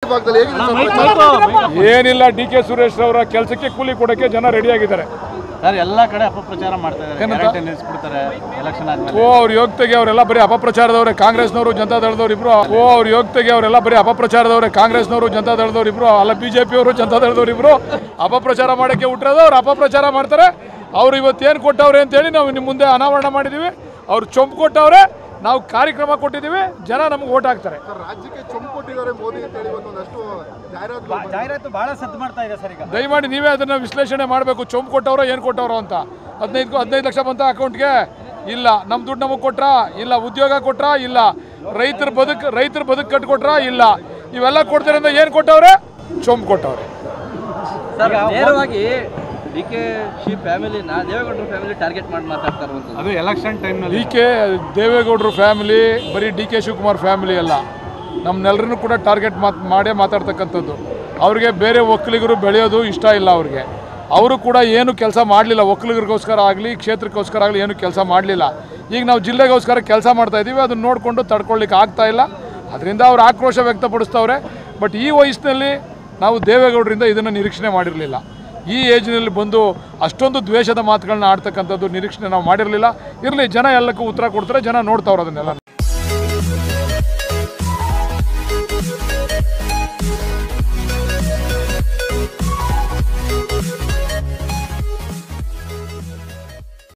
ಭಾಗದಲ್ಲಿ ಹೇಗಿದೆ ಸರ್ ಪ್ರಚಾರ? ಏನಿಲ್ಲ ಡಿ ಕೆ ಸುರೇಶ್ ಅವರ ಕೆಲಸಕ್ಕೆ ಕೂಲಿ ಕೊಡೋಕ್ಕೆ ಜನ ರೆಡಿಯಾಗಿದ್ದಾರೆ ಸರ್ ಎಲ್ಲ ಕಡೆ ಅಪಪ್ರಚಾರ ಮಾಡ್ತಾ ಇದ್ದಾರೆ ಏನಂತ? ಗ್ಯಾರಂಟಿ ನಿಲ್ಲಿಸ್ಬಿಡ್ತಾರೆ ಎಲೆಕ್ಷನ್ ಆದ್ಮೇಲೆ ಓ ಅವ್ರ ಯೋಗ್ಯತೆಗೆ ಅವರೆಲ್ಲ ಬರೀ ಅಪಪ್ರಚಾರದವ್ರೆ ಕಾಂಗ್ರೆಸ್ನವರು ಜನತಾದಳದವ್ರು ಇಬ್ರು ಓ ಅವ್ರ ಯೋಗ್ಯತೆಗೆ ಅವರೆಲ್ಲ ಬರೀ ಅಪಪ್ರಚಾರದವ್ರೆ ಕಾಂಗ್ರೆಸ್ನವರು ಜನತಾದಳದವ್ರು ಇಬ್ರು ಅಲ್ಲ ಬಿಜೆಪಿಯವರು ಜನತಾದಳದವ್ರು ಇಬ್ರು ಅಪಪ್ರಚಾರ ಮಾಡೋಕ್ಕೆ ಹುಟ್ಟಿರೋದು ಅವ್ರು ಅಪಪ್ರಚಾರ ಮಾಡ್ತಾರೆ ಅವ್ರು ಇವತ್ತೇನು ಕೊಟ್ಟವ್ರೆ ಅಂತೇಳಿ ನಾವು ನಿಮ್ಮ ಮುಂದೆ ಅನಾವರಣ ಮಾಡಿದ್ದೀವಿ ಅವ್ರು ಚೊಂಪು ಕೊಟ್ಟವ್ರೆ ನಾವು ಕಾರ್ಯಕ್ರಮ ಕೊಟ್ಟಿದ್ದೀವಿ ಜನ ನಮ್ಗೆ ಓಟ್ ಹಾಕ್ತಾರೆ ಸರ್ ರಾಜ್ಯಕ್ಕೆ ಚೊಂಬು ಕೊಟ್ಟಿದ್ದಾರೆ ಮೋದಿ ಅಂತ ಹೇಳಿ ಇವತ್ತು ಒಂದಷ್ಟು ಜಾಹೀರಾತು ಜಾಹೀರಾತು ಬಹಳ ಸದ್ದು ಮಾಡ್ತಾ ಇದೆ ಸರ್ ಈಗ ದಯಮಾಡಿ ನೀವೇ ಅದನ್ನು ವಿಶ್ಲೇಷಣೆ ಮಾಡಬೇಕು ಚೊಂಬು ಕೊಟ್ಟವ್ರೋ ಏನು ಕೊಟ್ಟವ್ರೋ ಅಂತ ಹದಿನೈದು ಹದಿನೈದು ಲಕ್ಷ ಬಂತ ಅಕೌಂಟ್ಗೆ ಇಲ್ಲ ನಮ್ಮ ದುಡ್ಡು ನಮಗೆ ಕೊಟ್ರಾ ಇಲ್ಲ ಉದ್ಯೋಗ ಕೊಟ್ರಾ ಇಲ್ಲ ರೈತರ ಬದುಕು ರೈತರ ಬದುಕು ಕಟ್ಕೊಟ್ರಾ ಇಲ್ಲ ಇವೆಲ್ಲ ಕೊಡ್ತಾರೆ ಅಂತ ಏನು ಕೊಟ್ಟವ್ರೆ ಚೊಂಬು ಕೊಟ್ಟವ್ರೆ ಸರ್ ನೇರವಾಗಿ ಡಿ ಕೆ ಶಿ ಫ್ಯಾಮಿಲಿನ ದೇವೇಗೌಡರ ಫ್ಯಾಮಿಲಿ ಟಾರ್ಗೆಟ್ ಮಾಡಿ ಮಾತಾಡ್ತಾ ಇರುವಂಥದ್ದು ಅದು ಎಲೆಕ್ಷನ್ ಟೈಮ್ನಲ್ಲಿ ಡಿ ಕೆ ದೇವೇಗೌಡರು ಫ್ಯಾಮಿಲಿ ಬರೀ ಡಿ ಕೆ ಶಿವಕುಮಾರ್ ಫ್ಯಾಮಿಲಿ ಅಲ್ಲ ನಮ್ಮನ್ನೆಲ್ಲರನ್ನು ಕೂಡ ಟಾರ್ಗೆಟ್ ಮಾತ್ ಮಾಡೇ ಮಾತಾಡ್ತಕ್ಕಂಥದ್ದು ಅವ್ರಿಗೆ ಬೇರೆ ಒಕ್ಕಲಿಗರು ಬೆಳೆಯೋದು ಇಷ್ಟ ಇಲ್ಲ ಅವ್ರಿಗೆ ಅವರು ಕೂಡ ಏನು ಕೆಲಸ ಮಾಡಲಿಲ್ಲ ಒಕ್ಕಲಿಗರಿಗೋಸ್ಕರ ಆಗಲಿ ಕ್ಷೇತ್ರಕ್ಕೋಸ್ಕರ ಆಗಲಿ ಏನು ಕೆಲಸ ಮಾಡಲಿಲ್ಲ ಈಗ ನಾವು ಜಿಲ್ಲೆಗೋಸ್ಕರ ಕೆಲಸ ಮಾಡ್ತಾ ಇದ್ದೀವಿ ಅದನ್ನ ನೋಡಿಕೊಂಡು ತಡ್ಕೊಳ್ಳಿಕ್ಕೆ ಆಗ್ತಾ ಇಲ್ಲ ಅದರಿಂದ ಅವ್ರು ಆಕ್ರೋಶ ವ್ಯಕ್ತಪಡಿಸ್ತವ್ರೆ ಬಟ್ ಈ ವಯಸ್ಸಿನಲ್ಲಿ ನಾವು ದೇವೇಗೌಡರಿಂದ ಇದನ್ನು ನಿರೀಕ್ಷಣೆ ಮಾಡಿರಲಿಲ್ಲ ಈ ಏಜ್ನಲ್ಲಿ ಬಂದು ಅಷ್ಟೊಂದು ದ್ವೇಷದ ಮಾತುಗಳನ್ನ ಆಡ್ತಕ್ಕಂಥದ್ದು ನಿರೀಕ್ಷಣೆ ನಾವು ಮಾಡಿರಲಿಲ್ಲ ಇರಲಿ ಜನ ಎಲ್ಲಕ್ಕೂ ಉತ್ತರ ಕೊಡ್ತಾರೆ ಜನ ನೋಡ್ತಾವ್ರು ಅದನ್ನೆಲ್ಲ